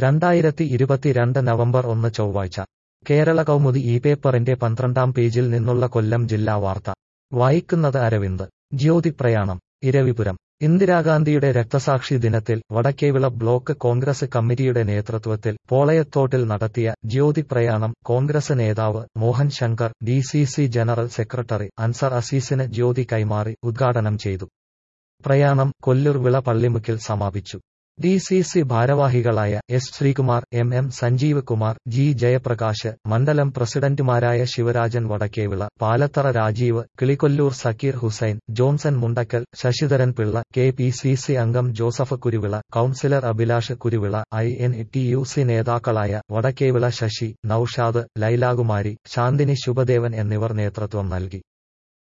രണ്ടായിരത്തി ഇരുപത്തിരണ്ട് നവംബർ ഒന്ന് ചൊവ്വാഴ്ച കേരള കൗമുദി ഈ പേപ്പറിന്റെ പന്ത്രണ്ടാം പേജിൽ നിന്നുള്ള കൊല്ലം ജില്ലാ വാർത്ത വായിക്കുന്നത് അരവിന്ദ് ജ്യോതിപ്രയാണം ഇരവിപുരം ഇന്ദിരാഗാന്ധിയുടെ രക്തസാക്ഷി ദിനത്തിൽ വടക്കേവിള ബ്ലോക്ക് കോൺഗ്രസ് കമ്മിറ്റിയുടെ നേതൃത്വത്തിൽ പോളയത്തോട്ടിൽ നടത്തിയ ജ്യോതിപ്രയാണം കോൺഗ്രസ് നേതാവ് Mohan Shankar D C C general secretary Ansar അസീസിന് ജ്യോതി കൈമാറി ഉദ്ഘാടനം ചെയ്തു പ്രയാണം കൊല്ലൂർ വിള പള്ളിമുക്കിൽ സമാപിച്ചു ഡി സി സി ഭാരവാഹികളായ S Sreekumar M M Sanjeev Kumar G Jayaprakash മണ്ഡലം പ്രസിഡന്റുമാരായ Sivarajan Vadakkevila Palathara Rajeev Kilikollur Zakir Hussain Johnson Mundakkal Sasidharan Pillai K P C C അംഗം Joseph Kuruvila councillor Abhilash Kuruvila I N T U C നേതാക്കളായ വടക്കേവിള ശശി നൌഷാദ് ലൈലാകുമാരി ശാന്തിനി ശുഭദേവൻ എന്നിവർ നേതൃത്വം നൽകി